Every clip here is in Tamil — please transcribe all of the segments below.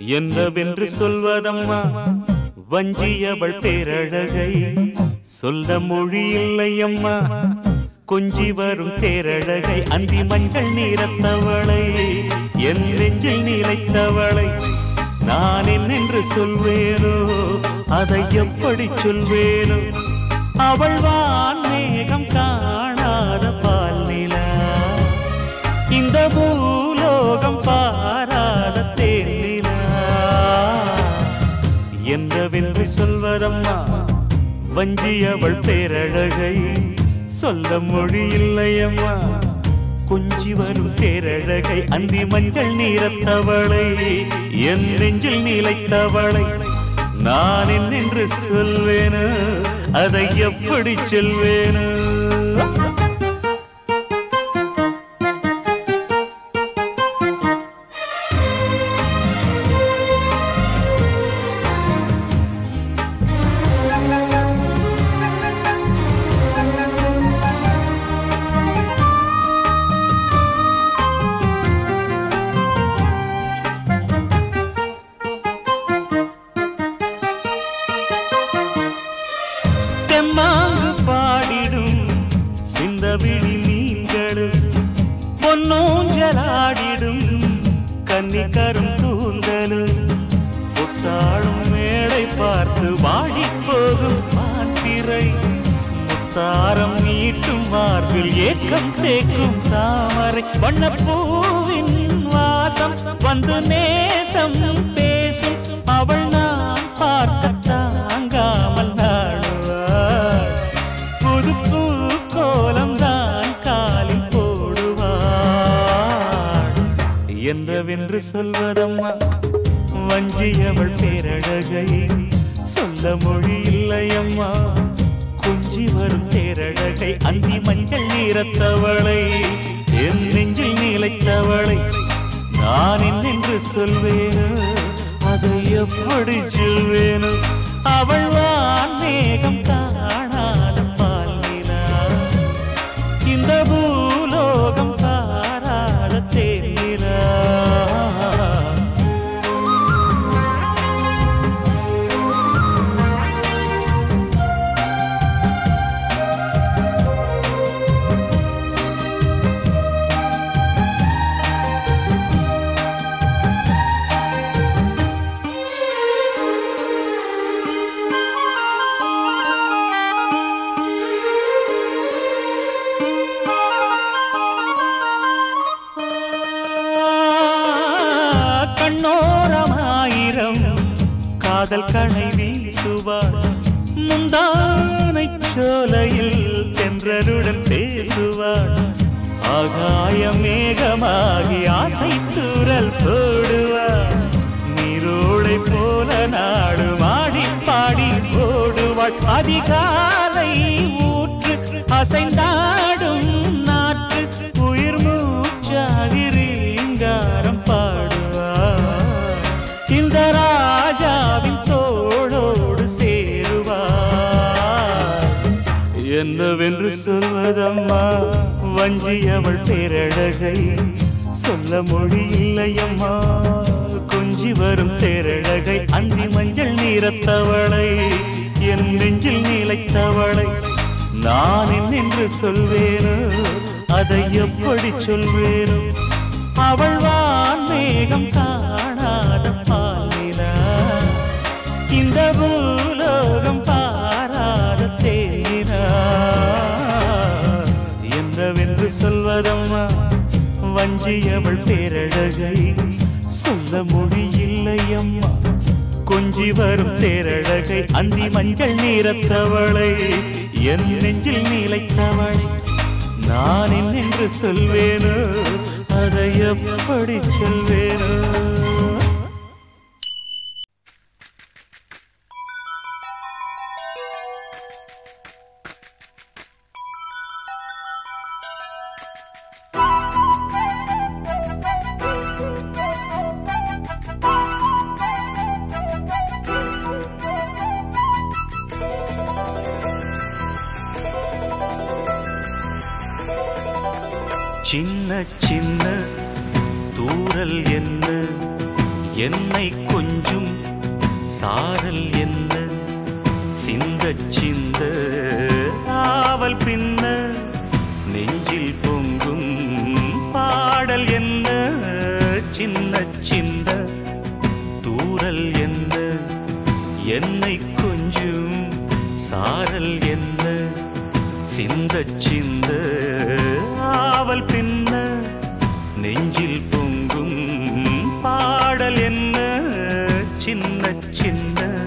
என்னவென்று சொல்வதம்மா வஞ்சியவள் பேரழகை சொல்ல மொழி இல்லையம்மா கொஞ்சி வரும் பேரழகை அந்தி மஞ்சள் நீரத்தவளை என் நெஞ்சில் நிலைத்தவளை நான் என்னென்று சொல்வேனோ அதை எப்படி சொல்வேனோ அவள் வான் மேகம் காணாத பால் நிலா இந்த பூலோகம் பாராத தேனிலா என்னவென்று சொல்வதம்மா வஞ்சி அவள் பேரழகை சொல்ல மொழி இல்லையம்மா கொஞ்சி வரும் தேரழகை அந்தி மஞ்சள் நீரத்தவளை என் நெஞ்சில் நிலைத்தவளை நான் என்னென்று சொல்வேனோ அதை எப்படி சொல்வேனோ தெம்மாங்கு பாடிடும் சிந்தவிழி மீன்களும் பொன்னூஞ்சலாடிடும் கன்னிக்கரும் கூந்தலும் புத்தாளும் மேடை பார்த்து வாடிப் போகும் மாத்திரை முத்தாரம் நீட்டும் மார்பில் ஏக்கம் தேக்கும் தாமரை வண்ணப்பூவின் வாசம் வந்து நேசம் பேசும் அவள் நான் பார்க்க தாங்காமல் நாடுவாள் புது பூ கோலம் தான் காலில் போடுவாள் என்னவென்று சொல்வதம்மா வஞ்சியவள் பேரழகை சொல்ல மொழி இல்லையம்மா கொஞ்சி வரும் தேரழகை அந்தி மஞ்சள் நீரத்தவளை என் நெஞ்சில் நிலைத்தவளை நான் என்னென்று சொல்வேனோ அதை எப்படி சொல்வேனோ அவள் வான் மேகம் காணாத பால் நிலா இந்த பூலோகம் பாராத தேனிலா கண்ணோரமாயிரம் காதல் கணை வீசுவார் முந்தானை சோலையில் தென்றலுடன் பேசுவார் ஆகாய மேகமாகி ஆசை தூரல் போடுவார் நீரோடை போல நாடு மாடி பாடி ஓடுவாள் அதிகாலை ஊற்று அசைந்தாடும் நாற்று உயிர் மூச்சாகி ரீங்காரம் பாடுவார் இந்த ராஜாவின் தோளோடு சேருவார் என்னவென்று சொல்வதம்மா வஞ்சி அவள் பேரழகை சொல்ல மொழி இல்லையம்மா கொஞ்சி வரும் தேரழகை அந்தி மஞ்சள் நீரத்தவளை என் நெஞ்சில் நிலைத்தவளை நான் என்னென்று சொல்வேனோ அதை எப்படி சொல்வேனோ அவள் வான் மேகம் காணாத பாலினா இந்த பூலோகம் பாராத தேனா என்னவென்று சொல்வதம்மா வஞ்சியவள் பேரழகை சொல்ல முடியில்லையம்மா கொஞ்சி வரும் தேரழகை அந்தி மஞ்சள் நீரத்தவளை என் நெஞ்சில் நிலைத்தவளை நான் என்னென்று சொல்வேனோ அதை எப்படி சொல்வேனோ சின்ன சின்ன தூரல் என்ன என்னை கொஞ்சும் சாரல் என்ன சிந்த சிந்த ஆவல் பின்ன நெஞ்சில் பொங்கும் பாடல் என்ன சின்ன சின்ன தூரல் என்ன என்னை கொஞ்சும் சாரல் என்ன சிந்த சிந்த ஆவல் பின்ன நெஞ்சில் பொங்கும் பாடல் என்ன சின்ன சின்ன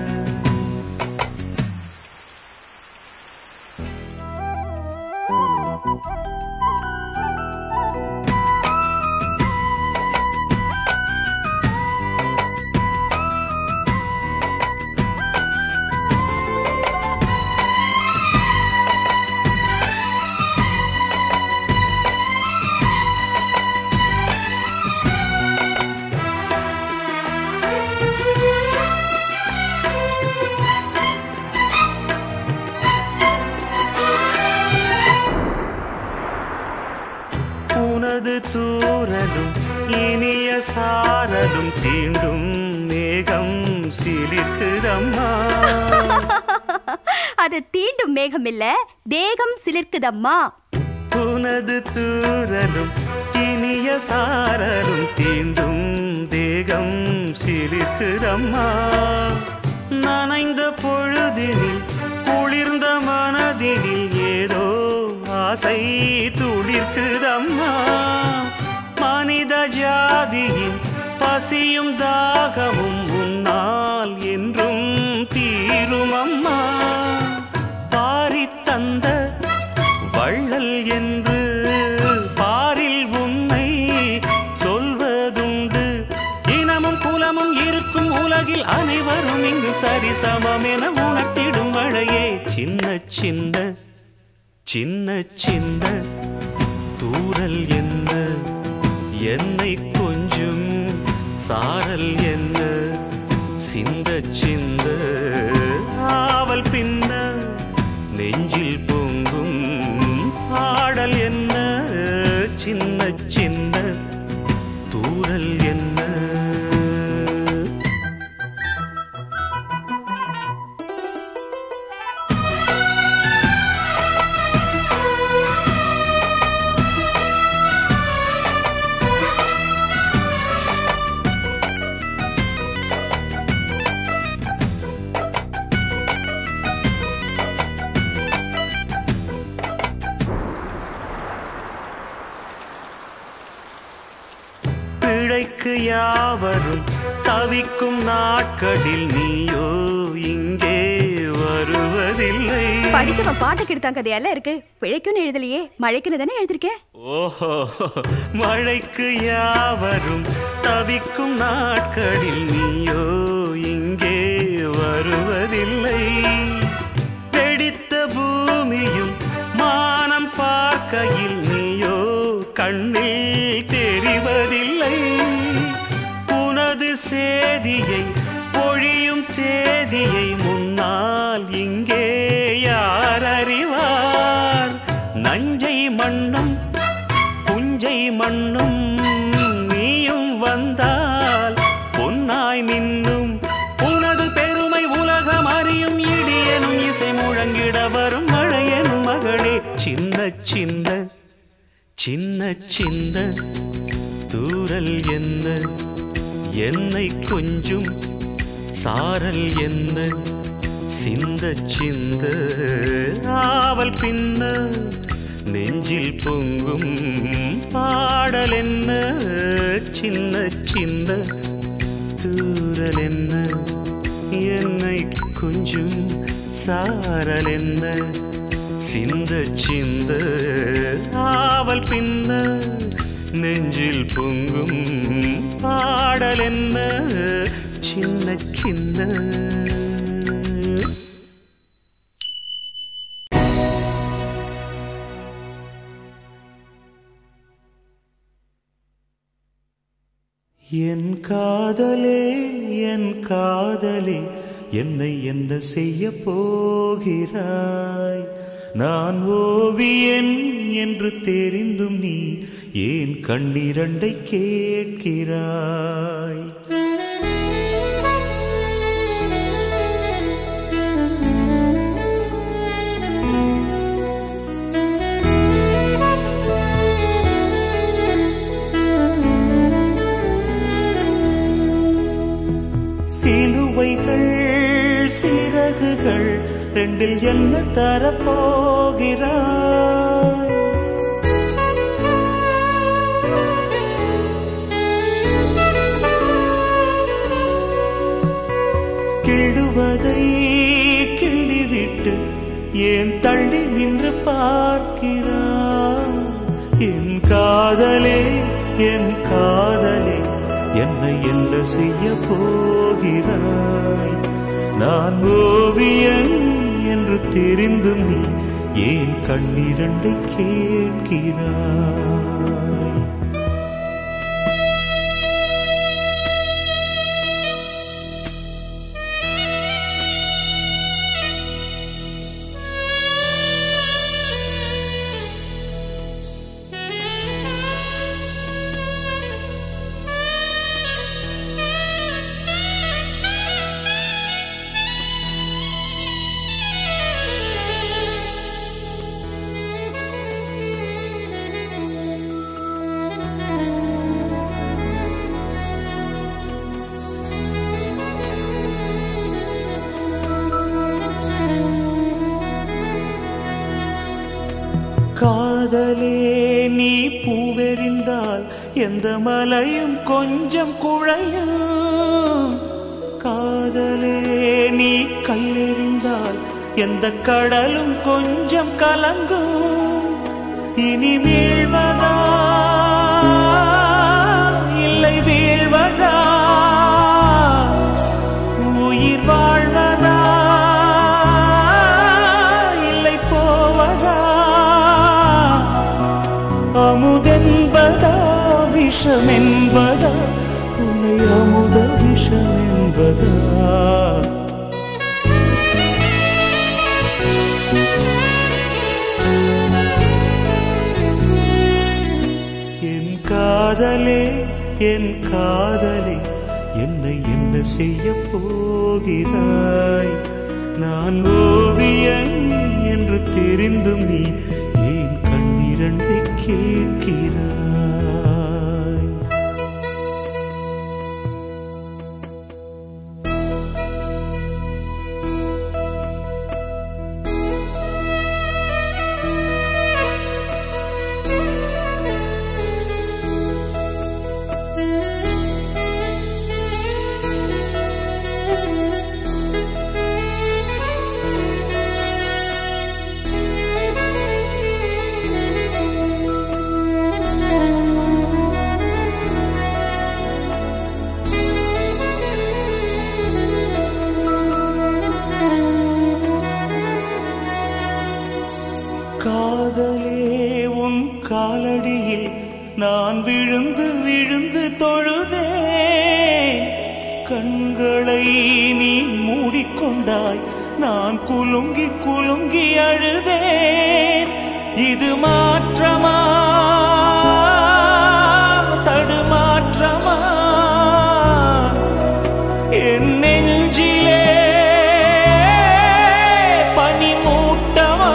உனது தூரலும் இனிய சாரலும் தீண்டும் மேகம் சிலிக்குதம்மா அது தீண்டும் மேகம் இல்ல தேகம் சிலிர்க்குதம்மா உனது தூரலும் இனிய சாரலும் தீண்டும் தேகம் சிலிக்குதம்மா நனைந்த பொழுதினில் குளிர்ந்த மனதினில் ஏதோ ஆசை துளிர்க்குதம்மா மனித ஜாதியின் பசியும் தாகமும் உன்னால் என்றும் தீருமம்மா பாரி தந்த வள்ளல் என்று பாரில் உன்னை சொல்வதுண்டு இனமும் குலமும் இருக்கும் உலகில் அனைவரும் இங்கு சரிசமம் என உணர்த்திடும் மழையே சின்ன சின்ன சின்ன சின்ன தூரல் என்ன என்னை கொஞ்சும் சாரல் என்ன சிந்த சிந்த ஆவல் பின்ன நெஞ்சில் பொங்கும் ஆடல் என்ன சின்ன சின்ன தூரல் என்ன பிழைக்கு யாவரும் தவிக்கும் நாட்களில் நீயோ இங்கே வருவதில்லை படிச்சவன் பாட்டு கெடுத்தான் கதையெல்லாம் இருக்கு பிழைக்குன்னு எழுதலையே மழைக்குன்னு தானே எழுதிருக்கேன் ஓஹோ மழைக்கு யாவரும் தவிக்கும் நாட்களில் நீயோ இங்கே வருவதில்லை வெடித்த பூமியும் மானம் பார்க்கையில் நீயோ கண்ணில் தெரிவதில்லை உனது சேதியை பொழியும் தேதியை முன்னால் இங்கே யார் அறிவார் நஞ்சை மண்ணும் புஞ்சை மண்ணும் நீயும் வந்தால் பொன்னாய் மின்னும் உனது பெருமை உலகம் அறியும் இடியனும் இசை முழங்கிட வரும் மழையனும் மகளே சின்ன சின்ன சின்ன சின்ன தூரல் என்ன என்னை கொஞ்சும் சாரல் என்ன சிந்த சிந்த ஆவல் பின்ன நெஞ்சில் பொங்கும் பாடல் என்ன சின்ன சின்ன தூரல் என்ன என்னை கொஞ்சும் சாரல் என்ன சிந்த சிந்த ஆவல் பின்ன நெஞ்சில் பொங்கும் பாடல் என்ன சின்ன சின்ன என் காதலே என் காதலே என்னை என்ன செய்ய போகிறாய் நான் ஓவியன் என்று தெரிந்தும் நீ ஏன் கண்ணிரண்டை கேட்கிறாய் சிறகுகள் ரெண்டில் என்ன தரப்போகிறாய் கிள்ளுவதை கிள்ளிவிட்டு ஏன் தள்ளி நின்று பார்க்கிறாய் என் காதலே என் காதலே என்னை என்ன செய்ய போகிறாய் நான் ஓவியன் என்று தெரிந்தும் நீ ஏன் கண்ணிரண்டை கேட்கிறாய் காதலே நீ பூவெறிந்தால் எந்த மலையும் கொஞ்சம் குழையும் காதலே நீ கல்லெறிந்தால் எந்த கடலும் கொஞ்சம் கலங்கும் இனி வீழ்வதா இல்லை வீழ்வதா உயிர் வாழ்வதா இல்லை போவதா அமுதென்பதா விஷமென்பதா உன்னை அமுத விஷமென்பதா என் காதலே என் காதலே என்னை என்ன செய்ய போகிறாய் நான் ஓவியன் என்று தெரிந்தும் நீ ஏன் கண்ணிரண்டை கேட்கிறாய் காதலே உன் காலடியில் நான் விழுந்து விழுந்து தொழுதே கண்களை நீ மூடிக்கொண்டாய் நான் குலுங்கி குலுங்கி அழுதேன் இது மாற்றமா தடுமாற்றமா என் நெஞ்சிலே பனிமூட்டமா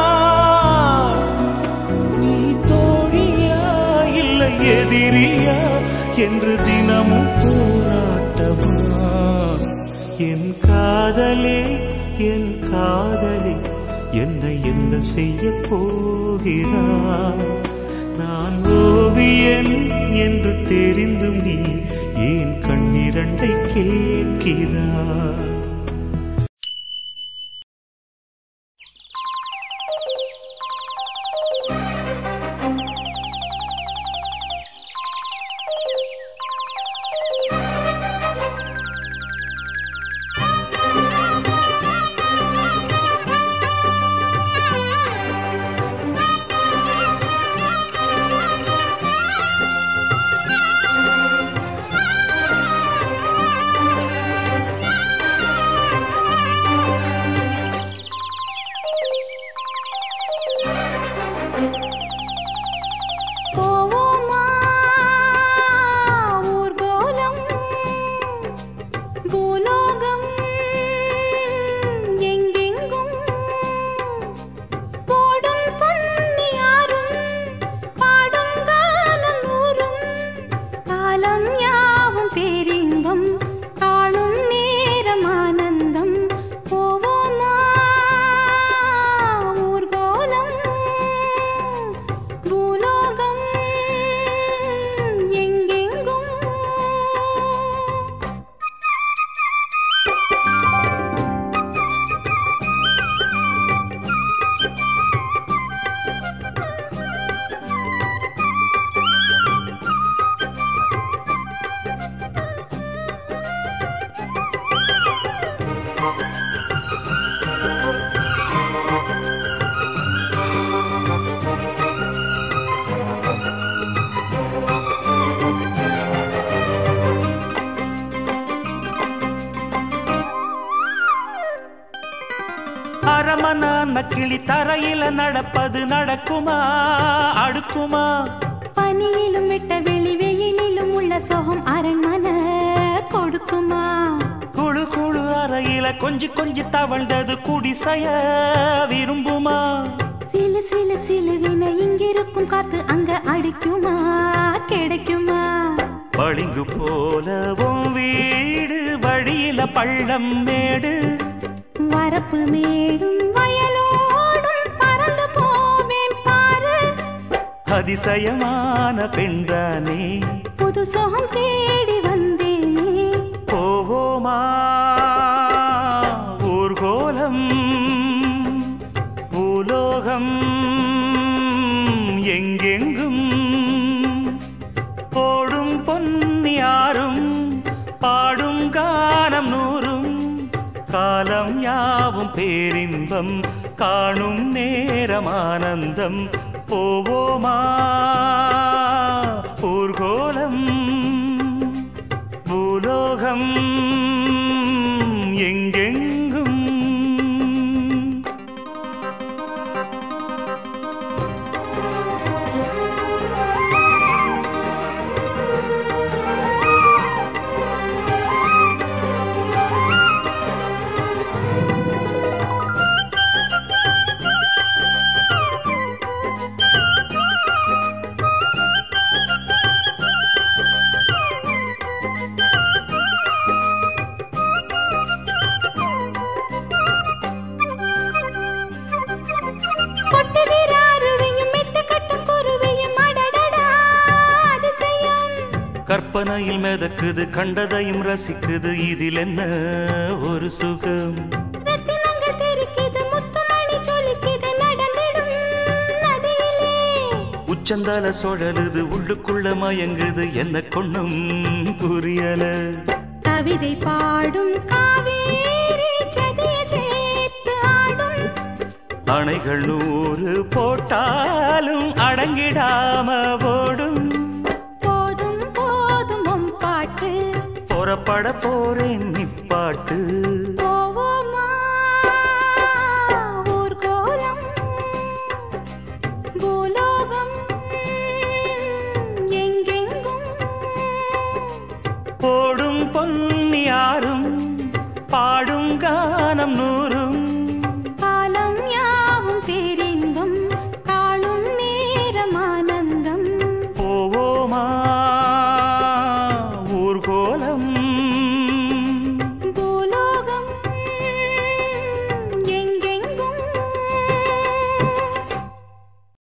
நீ தோழியா இல்லை எதிரியா என்று தினமும் போராட்டமா என் காதலே என் காதலே என்னை என்ன செய்ய போகிறாய் நான் ஓவியன் என்று தெரிந்தும் நீ ஏன் கண்ணிரண்டை கேட்கிறாய் ஆ வண்ணக்கிளி தரையில நடப்பது நடக்குமா அடுக்குமா பனியிலும் விட்ட வெளி வெயிலிலும் உள்ள சோகம் அரண்மனை கொடுக்குமா குழு குழு அறையில கொஞ்சி கொஞ்சி தவழ்ந்தது குடிசைய விரும்புமா சிலு சிலு சிலுவின இங்கிருக்கும் காத்து அங்க அடிக்குமா கிடைக்குமா பளிங்கு போலவும் வீடு வழியில பள்ளம் மேடு வரப்பு மேடும் வயலோடும் பறந்து போவேன் பாரு அதிசயமான பெண்தானே புது சோகம் தேடி வந்தேனே போவோமா ஊர்கோலம் பூலோகம் எங்கெங்கும் போடும் பொன்னியாரும் பாடும் கானம் நூறும் காலம் யாவும் பேரின்பம் காணும் நேரம் ஆனந்தம் போவோமா ஊர்கோலம் பூலோகம் எங்கெங்கும் கொட்டுகிற அருவியும் மெட்டு கட்டும் குருவியும் அடடடா அதிசயம் கற்பனையில் மிதக்குது கண்டதையும் ரசிக்குது இதில் என்ன ஒரு சுகம் ரத்தினங்கள் தெரிக்குது முத்துமணி ஜொலிக்குது நடந்திடும் நதியிலே உச்சந்தால சுழலுது உள்ளுக்குள்ள மயங்குது என்ன கொண்ணும் புரியல கவிதை பாடும் காவேரி சதிய சேர்த்து ஆடும் அணைகள் நூறு போட்டாலும் அடங்கிடாம ஓடும் போதும் போதும் உம் பாட்டு புறப்பட போறேன் நிப்பாட்டு போவோமா ஊர்கோலம் பூலோகம் எங்கெங்கும் போடும் பொன்னியாரும் பாடும் கானம் நூறு